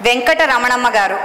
వెంకట రమణమ్మ గారు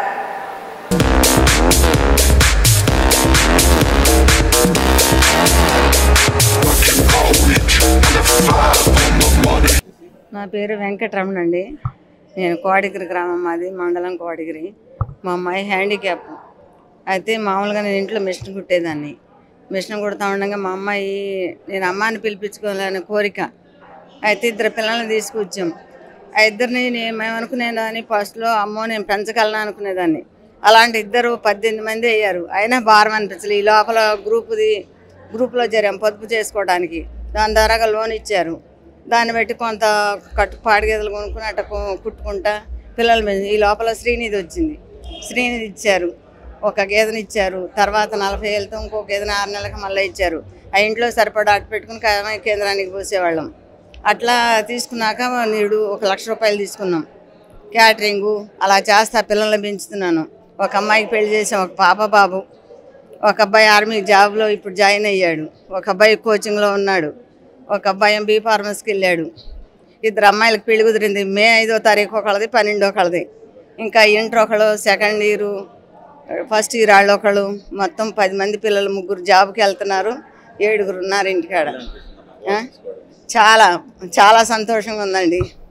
నా పేరు వెంకటరమణ అండి నేను కోడిగిరి గ్రామం మాది మండలం కోడిగిరి మా అమ్మాయి హ్యాండిక్యాప్ అయితే మామూలుగా నేను ఇంట్లో మిషన్ కుట్టేదాన్ని మిషన్ కుడతా ఉండగా మా అమ్మాయి నేను అమ్మాయిని పిలిపించుకోవాలనే కోరిక అయితే ఇద్దరు పిల్లల్ని తీసుకొచ్చాం ఆ ఇద్దరిని నేను మేమనుకునేదాన్ని ఫస్ట్లో అమ్మో నేను పెంచగలను అనుకునేదాన్ని అలాంటి ఇద్దరు పద్దెనిమిది మంది అయ్యారు అయినా భారం అనిపించలేదు ఈ లోపల గ్రూపుది గ్రూప్లో చేరాం పొదుపు చేసుకోవడానికి దాని ద్వారా లోన్ ఇచ్చారు దాన్ని బట్టి కొంత కట్టు పాడి గేదెలు కొనుక్కుని అట్ట కు- కుట్టుకుంటా పిల్లలు పెంచి- ఈ లోపల శ్రీనిధి వచ్చింది శ్రీనిధి ఇచ్చారు ఒక గేదెని ఇచ్చారు తర్వాత నలభై ఏళ్ళతో ఇంకో గేదెని ఆరు నెలలకు మళ్ళీ ఇచ్చారు ఆ ఇంట్లో సరిపడా అట్టు పెట్టుకుని కాయమై కేంద్రానికి పోసేవాళ్ళం అట్లా తీసుకున్నాక నీడు ఒక లక్ష రూపాయలు తీసుకున్నాం క్యాటరింగు అలా చేస్తా పిల్లల్ని పెంచుతున్నాను ఒక అమ్మాయికి పెళ్లి చేసాం ఒక పాప బాబు ఒక అబ్బాయి ఆర్మీ జాబ్లో ఇప్పుడు జాయిన్ అయ్యాడు ఒక అబ్బాయి కోచింగ్లో ఉన్నాడు ఒక అబ్బాయి బీ ఫార్మసీకి వెళ్ళాడు ఇద్దరు అమ్మాయిలకు పెళ్లి కుదిరింది మే ఐదో తారీఖు ఒకళ్ళది పన్నెండో ఒకళ్ళది ఇంకా ఇంటర్ ఒకళ్ళు సెకండ్ ఇయర్ ఫస్ట్ ఇయర్ వాళ్ళు ఒకళ్ళు మొత్తం పది మంది పిల్లలు ముగ్గురు జాబ్కి వెళ్తున్నారు ఏడుగురు ఉన్నారు ఇంటికాడ ఆ? చాలా చాలా సంతోషంగా ఉందండి